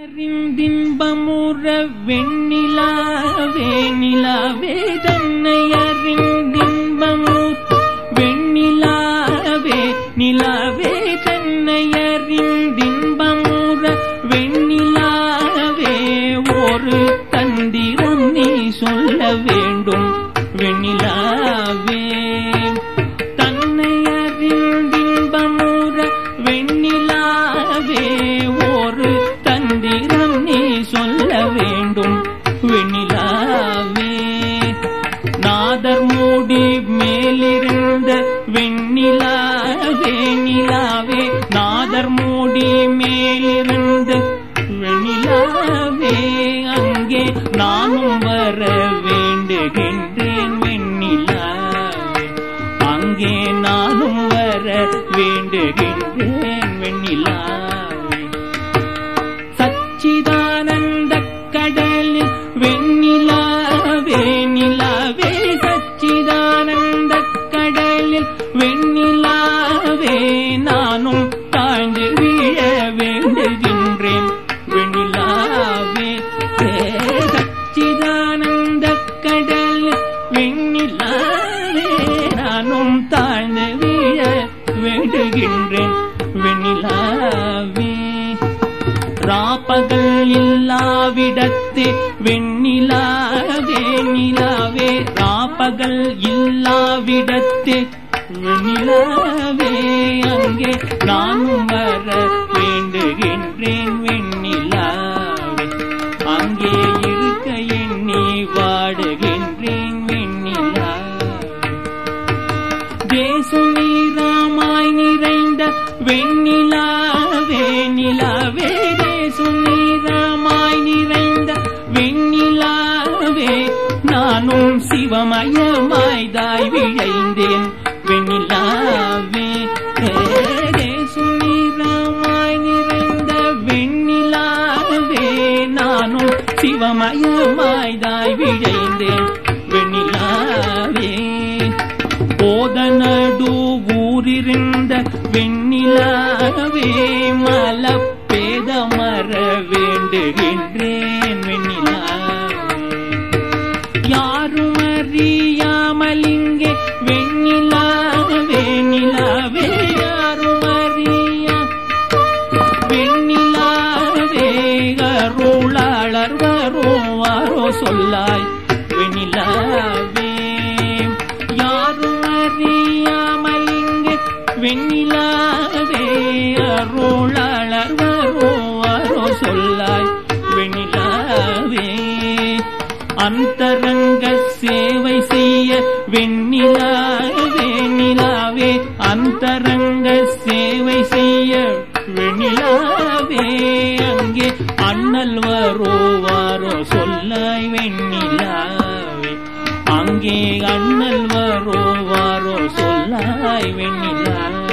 அறிந்தின்பமுற வெண்ணிலாவே நிலாவே தன்னை அறிந்தின்பமுற வெண்ணிலாவே நிலாவே தன்னை அறிந்தின்பமுற வெண்ணிலாவே ஒரு தந்திரம் நீ சொல்ல வேண்டும் வெண்ணிலாவே தன்னை அறிந்தின்பமுற வெண்ணிலாவே ஒரு தந்திரம் நீ சொல்ல வேண்டும் வெண்ணிலாவே நாதர் மூடி மேலிருந்த வெண்ணிலாவே நிலாவே நாதர் மூடி மேலிருந்த வெண்ணிலாவே அங்கே நானும் வர வேண்டுகின்றேன் வெண்ணிலாவே அங்கே நானும் வர வேண்டுகின்றேன் வெண்ணிலாவே சச்சிதானந்த கடலில் வெண்ணிலாவே நிலாவே சச்சிதானந்த கடலில் வெண்ணிலாவே நானும் தாழ்ந்து வீழ வேண்டுகின்றேன் வெண்ணிலாவே ஏ சச்சிதானந்த கடலில் வெண்ணிலாவே நானும் தாழ்ந்து வீழ வேண்டுகின்றேன் வெண்ணிலாவே ராப்பகல் இல்லாவிடத்து வெண்ணிலாவே நிலாவே ராப்பகல் இல்லாவிடத்து வெண்ணிலாவே அங்கே நானும் வர வேண்டுகின்றேன் வெண்ணிலாவே அங்கே இருக்க எண்ணி வாடுகின்றேன் வெண்ணிலாவே தேசு நீராமாய் நிறைந்த வெண்ணிலாவே நிலாவே தேசு நீராமாய் நிறைந்த வெண்ணிலாவே நானும் சிவமயமாய் தாய் விழைந்தேன் வெண்ணிலாவே தேசு நீராமாய் நிறைந்த வெண்ணிலாவே நானும் சிவமயமாய் தாய் விழைந்தேன் வெண்ணிலாவே போதனடு ஊரிருந்த வெண்ணிலாவே மலப்பேத மர வேண்டுகின்றேன் வெண்ணிலாவே யாரும் அறியாமல் இங்கே வெண்ணிலாவே நிலாவே யாரும் அறியா வெண்ணிலாவே அருளாளர் வருவாரோ சொல்லாய் வெண்ணிலாவே யாரும் அறியாமல் இங்கே வெண்ணிலாவே அருளாளர் வருவாரோ சொல்லாய் வெண்ணிலாவே அந்தரங்க சேவை செய்ய வெண்ணிலாவே நிலாவே அந்தரங்க சேவை செய்ய வெண்ணிலாவே அங்கே அண்ணல் வருவாரோ சொல்லாய் வெண்ணிலாவே அங்கே அண்ணல் வருவாரோ சொல்லாய் வெண்ணிலாவே